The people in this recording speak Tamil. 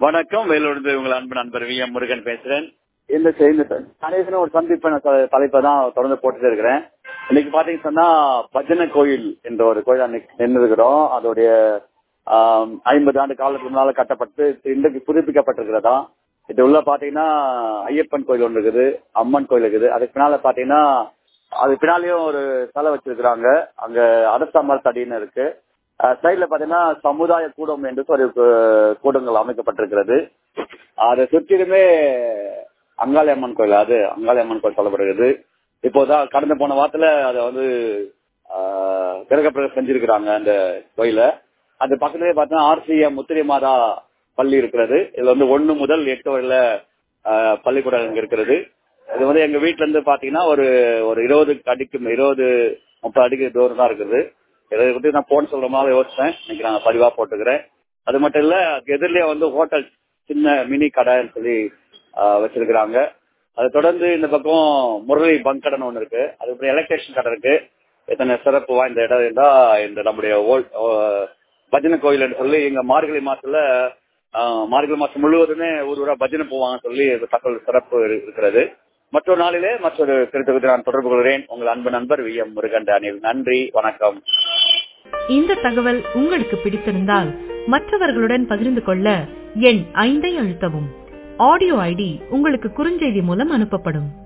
வணக்கம் வேலூர்ந்து உங்கள் அன்பு நண்பர் வி எம் முருகன் பேசுறேன் இந்த செய்தி கணேசன் ஒரு சந்திப்பு தலைப்பை தான் தொடர்ந்து போட்டுட்டு இருக்கிறேன் இன்னைக்கு பாத்தீங்கன்னு சொன்னா பஜனை கோயில் என்ற ஒரு கோயில் அன்னைக்கு நின்றுக்கிறோம் அதோடைய ஐம்பது ஆண்டு காலத்துக்கு முன்னால கட்டப்பட்டு இன்றைக்கு புதுப்பிக்கப்பட்டிருக்கிறதா இது உள்ள பாத்தீங்கன்னா ஐயப்பன் கோயில் ஒன்று இருக்குது அம்மன் கோயில் இருக்குது அதுக்கு பின்னால பாத்தீங்கன்னா அது பின்னாலேயும் ஒரு சிலை வச்சிருக்கிறாங்க அங்க அரசமர் தடின்னு இருக்கு சைட்ல பாத்தீங்கன்னா சமுதாய கூடம் என்று ஒரு கூடங்கள் அமைக்கப்பட்டிருக்கிறது அதை சுற்றிலுமே அங்காளி அம்மன் கோயில் அது அங்காளி அம்மன் கோயில் சொல்லப்படுகிறது இப்போதான் கடந்த போன வாரத்துல அதை வந்து கிரகப்பிரவேசம் செஞ்சிருக்கிறாங்க அந்த கோயில அது பக்கத்துலேயே பார்த்தீங்கன்னா ஆர்சிஎம் முத்திரை மாதா பள்ளி இருக்கிறது இதுல வந்து ஒன்னு முதல் எட்டு வரையில பள்ளிக்கூடம் இங்க இருக்கிறது இது வந்து எங்க வீட்டுல இருந்து பாத்தீங்கன்னா ஒரு ஒரு இருபது அடிக்கு இருபது முப்பது அடிக்கு தூரம் தான் இருக்குது இதை பத்தி நான் போன் சொல்ற மாதிரி யோசிச்சேன் இன்னைக்கு நான் பதிவா போட்டுக்கிறேன் அது மட்டும் இல்ல எதிரிலேயே வந்து ஹோட்டல் சின்ன மினி கடைன்னு சொல்லி வச்சிருக்கிறாங்க அது தொடர்ந்து இந்த பக்கம் முரளி பங்க் கடன் ஒன்று இருக்கு அதுக்கப்புறம் எலக்ட்ரிஷன் கடை இருக்கு இத்தனை சிறப்பு வாய்ந்த இடம் இருந்தா இந்த நம்முடைய பஜனை கோயில் சொல்லி எங்க மார்கழி மாசத்துல மார்கழி மாசம் முழுவதுமே ஊர் ஊரா பஜனை போவாங்கன்னு சொல்லி தகவல் சிறப்பு இருக்கிறது மற்றொரு நாளிலே மற்றொரு கருத்து நான் தொடர்பு கொள்கிறேன் உங்கள் அன்பு நண்பர் வி எம் முருகன் டேனியல் நன்றி வணக்கம் இந்த தகவல் உங்களுக்கு பிடித்திருந்தால் மற்றவர்களுடன் பகிர்ந்து கொள்ள எண் ஐந்தை அழுத்தவும் ஆடியோ ஐடி உங்களுக்கு குறுஞ்செய்தி மூலம் அனுப்பப்படும்